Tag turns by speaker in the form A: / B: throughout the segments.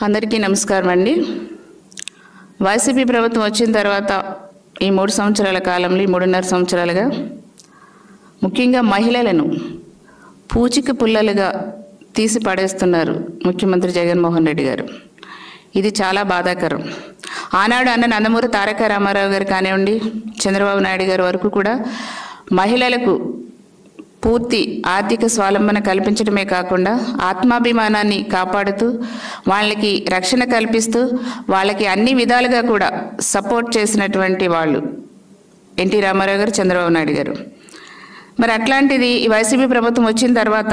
A: అందరికీ నమస్కారం అండి వైసీపీ ప్రభుత్వం వచ్చిన తర్వాత ఈ మూడు సంవత్సరాల కాలంలో ఈ మూడున్నర సంవత్సరాలుగా ముఖ్యంగా మహిళలను పూచిక పుల్లలుగా తీసి పడేస్తున్నారు ముఖ్యమంత్రి జగన్మోహన్ రెడ్డి గారు ఇది చాలా బాధాకరం ఆనాడు అన్న నందమూరి తారక రామారావు గారు కానివ్వండి చంద్రబాబు నాయుడు గారి వరకు కూడా మహిళలకు పూర్తి ఆర్థిక స్వావలంబన కల్పించడమే కాకుండా ఆత్మాభిమానాన్ని కాపాడుతూ వాళ్ళకి రక్షణ కల్పిస్తూ వాళ్ళకి అన్ని విధాలుగా కూడా సపోర్ట్ చేసినటువంటి వాళ్ళు ఎన్టీ రామారావు గారు చంద్రబాబు నాయుడు గారు మరి అట్లాంటిది ఈ వైసీపీ ప్రభుత్వం వచ్చిన తర్వాత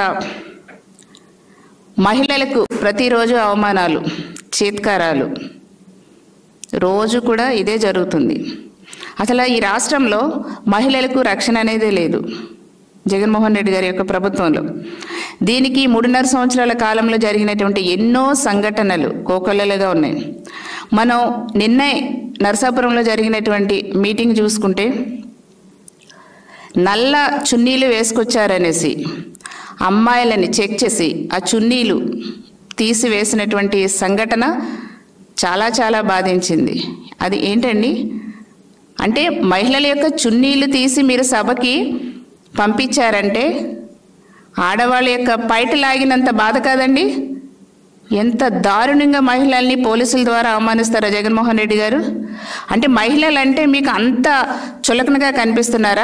A: మహిళలకు ప్రతిరోజు అవమానాలు చీత్కారాలు రోజు కూడా ఇదే జరుగుతుంది అసలు ఈ రాష్ట్రంలో మహిళలకు రక్షణ అనేదే లేదు జగన్మోహన్ రెడ్డి గారి యొక్క ప్రభుత్వంలో దీనికి మూడున్నర సంవత్సరాల కాలంలో జరిగినటువంటి ఎన్నో సంఘటనలు కోకొల్లలుగా ఉన్నాయి మనం నిన్నే నరసాపురంలో జరిగినటువంటి మీటింగ్ చూసుకుంటే నల్ల చున్నీలు వేసుకొచ్చారనేసి అమ్మాయిలని చెక్ చేసి ఆ చున్నీలు తీసివేసినటువంటి సంఘటన చాలా చాలా బాధించింది అది ఏంటండి అంటే మహిళల యొక్క చున్నీలు తీసి మీరు సభకి పంపించారంటే ఆడవాళ్ళ యొక్క పైట లాగినంత బాధ కాదండి ఎంత దారుణంగా మహిళల్ని పోలీసుల ద్వారా అవమానిస్తారా జగన్మోహన్ రెడ్డి గారు అంటే మహిళలు అంటే మీకు అంత చులకనగా కనిపిస్తున్నారా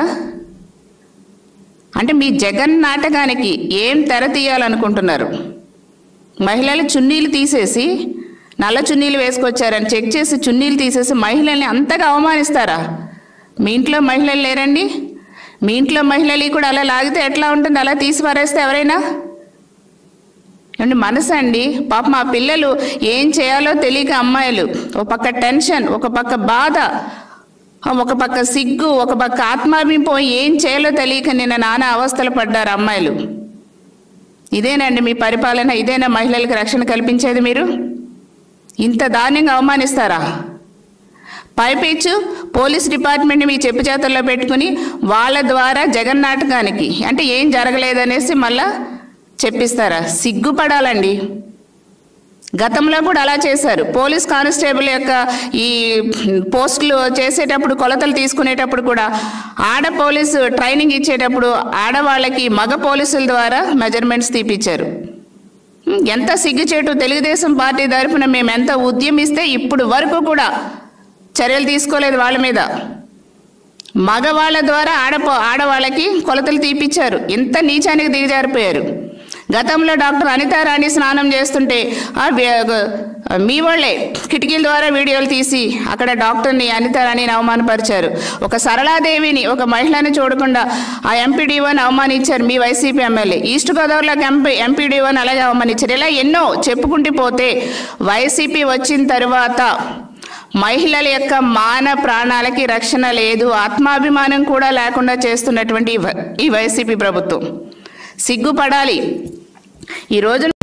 A: అంటే మీ జగన్ నాటకానికి ఏం తెర తీయాలనుకుంటున్నారు మహిళలు చున్నీలు తీసేసి నల్ల చున్నీలు వేసుకొచ్చారని చెక్ చేసి చున్నీలు తీసేసి మహిళల్ని అంతగా అవమానిస్తారా మీ ఇంట్లో మహిళలు లేరండి మీ ఇంట్లో మహిళలు కూడా అలా లాగితే ఎట్లా ఉంటుంది అలా తీసి పారేస్తే ఎవరైనా ఏమండి మనసు అండి పాప మా పిల్లలు ఏం చేయాలో తెలియక అమ్మాయిలు ఒక పక్క టెన్షన్ ఒక పక్క బాధ ఒక పక్క సిగ్గు ఒక పక్క ఆత్మాభింపం ఏం చేయాలో తెలియక నిన్న నానా అవస్థలు పడ్డారు అమ్మాయిలు ఇదేనండి మీ పరిపాలన ఇదేనా మహిళలకు రక్షణ కల్పించేది మీరు ఇంత దారుణంగా అవమానిస్తారా పైపేచ్చు పోలీస్ డిపార్ట్మెంట్ మీ చెప్పు చేతుల్లో పెట్టుకుని వాళ్ళ ద్వారా జగన్ నాటకానికి అంటే ఏం జరగలేదనేసి మళ్ళా చెప్పిస్తారా సిగ్గుపడాలండి గతంలో కూడా అలా చేశారు పోలీస్ కానిస్టేబుల్ యొక్క ఈ పోస్టులు చేసేటప్పుడు కొలతలు తీసుకునేటప్పుడు కూడా ఆడ పోలీసు ట్రైనింగ్ ఇచ్చేటప్పుడు ఆడవాళ్ళకి మగ పోలీసుల ద్వారా మెజర్మెంట్స్ తీపిచ్చారు ఎంత సిగ్గుచేటు తెలుగుదేశం పార్టీ తరఫున మేము ఎంత ఉద్యమిస్తే ఇప్పుడు వరకు కూడా చర్యలు తీసుకోలేదు వాళ్ళ మీద మగవాళ్ళ ద్వారా ఆడపో ఆడవాళ్ళకి కొలతలు తీపిచ్చారు ఇంత నీచానికి దిగజారిపోయారు గతంలో డాక్టర్ అనితారాణి స్నానం చేస్తుంటే ఆ వి- మీ వాళ్ళే కిటికీల ద్వారా వీడియోలు తీసి అక్కడ డాక్టర్ని అనితారాణిని అవమానపరిచారు ఒక సరళాదేవిని ఒక మహిళని చూడకుండా ఆ ఎంపీడీఓని అవమానించారు మీ వైసీపీ ఎమ్మెల్యే ఈస్ట్ గోదావరిలోకి ఎంపీ ఎంపీడీఓని అలాగే అవమానించారు ఇలా ఎన్నో చెప్పుకుంటూ పోతే వైసీపీ వచ్చిన తర్వాత మహిళల యొక్క మాన ప్రాణాలకి రక్షణ లేదు ఆత్మాభిమానం కూడా లేకుండా చేస్తున్నటువంటి ఈ వై- ఈ వైసీపీ ప్రభుత్వం సిగ్గుపడాలి ఈ రోజు